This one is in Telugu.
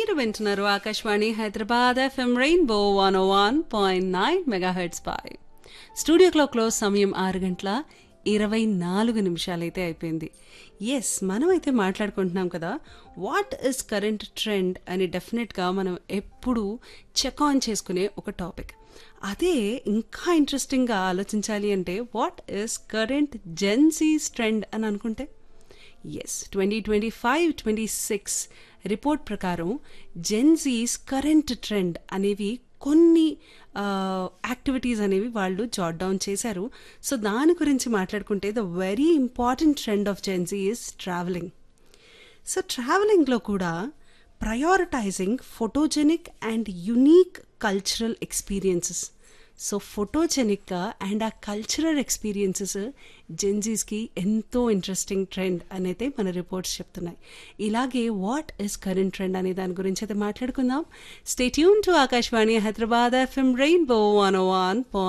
మీరు వింటున్నారు Akashvani Hyderabad FM rainbow one one point nine megahertz పై స్టూడియో క్లాక్లో సమయం ఆరు గంటల ఇరవై నాలుగు నిమిషాలైతే అయిపోయింది ఎస్ మనం అయితే మాట్లాడుకుంటున్నాం కదా వాట్ ఇస్ కరెంట్ ట్రెండ్ అని డెఫినెట్గా మనం ఎప్పుడు చెక్ ఆన్ చేసుకునే ఒక టాపిక్ అదే ఇంకా ఇంట్రెస్టింగ్గా ఆలోచించాలి అంటే what is current Gen Z's trend అని అనుకుంటే as twenty twenty five twenty six report ప్రకారం జెన్జీస్ కరెంట్ ట్రెండ్ అనేవి కొన్ని యాక్టివిటీస్ అనేవి వాళ్ళు జాట్ డౌన్ చేశారు సో దాని గురించి మాట్లాడుకుంటే the very important trend of Gen Z is travelling so ట్రావెలింగ్లో కూడా prioritising photogenic and unique cultural experiences so ఫోటోజెనిక్గా అండ్ ఆ కల్చరల్ ఎక్స్పీరియన్సెస్ జెన్జీస్కి ఎంతో ఇంట్రెస్టింగ్ ట్రెండ్ అనేది మన రిపోర్ట్స్ చెప్తున్నాయి ఇలాగే వాట్ ఇస్ కరెంట్ ట్రెండ్ అనే దాని గురించి అయితే మాట్లాడుకుందాం stay tuned to Akashvani Hyderabad FM rainbow one one